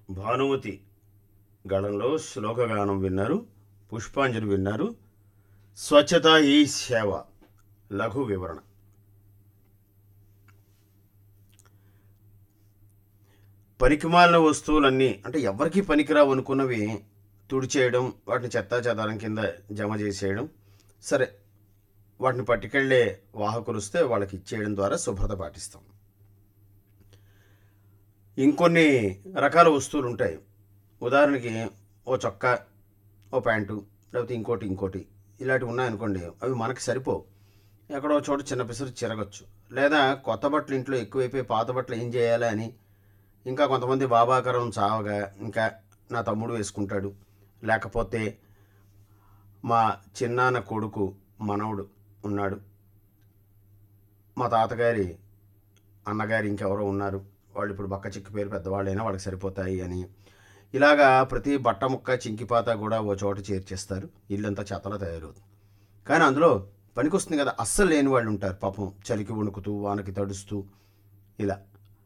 భానుమతి గళంలో శ్లోకగానం విన్నారు పుష్పాంజలి విన్నారు స్వచ్ఛత ఈ సేవ లఘు వివరణ పనికిమాలిన వస్తువులన్నీ అంటే ఎవరికి పనికిరావు అనుకున్నవి తుడిచేయడం వాటిని చెత్తా చెదారం కింద జమ చేసేయడం సరే వాటిని పట్టుకెళ్ళే వాహకులు వస్తే వాళ్ళకి ఇచ్చేయడం ద్వారా శుభ్రత పాటిస్తాం ఇంకొన్ని రకాల వస్తువులు ఉంటాయి ఉదాహరణకి ఓ చొక్కా ఓ ప్యాంటు లేకపోతే ఇంకోటి ఇంకోటి ఇలాంటివి ఉన్నాయనుకోండి అవి మనకి సరిపోవు ఎక్కడో చోట చిన్న పిసరు చిరగచ్చు లేదా కొత్త బట్టలు ఇంట్లో ఎక్కువైపోయి పాత బట్టలు ఏం చేయాలి అని ఇంకా కొంతమంది బాబాకరం చావగా ఇంకా నా తమ్ముడు వేసుకుంటాడు లేకపోతే మా చిన్నాన్న కొడుకు మనవడు ఉన్నాడు మా తాతగారి అన్నగారి ఇంకెవరో ఉన్నారు వాళ్ళు ఇప్పుడు బక్క చిక్కు పేరు పెద్దవాళ్ళైనా వాళ్ళకి సరిపోతాయి అని ఇలాగా ప్రతి బట్ట ముక్క చింకిపాత కూడా ఓ చోట చేర్చేస్తారు ఇల్లంతా చెత్తలో తయారవుతుంది కానీ అందులో పనికొస్తుంది కదా అస్సలు లేని వాళ్ళు ఉంటారు పాపం చలికి వణుకుతూ వానకి తడుస్తూ ఇలా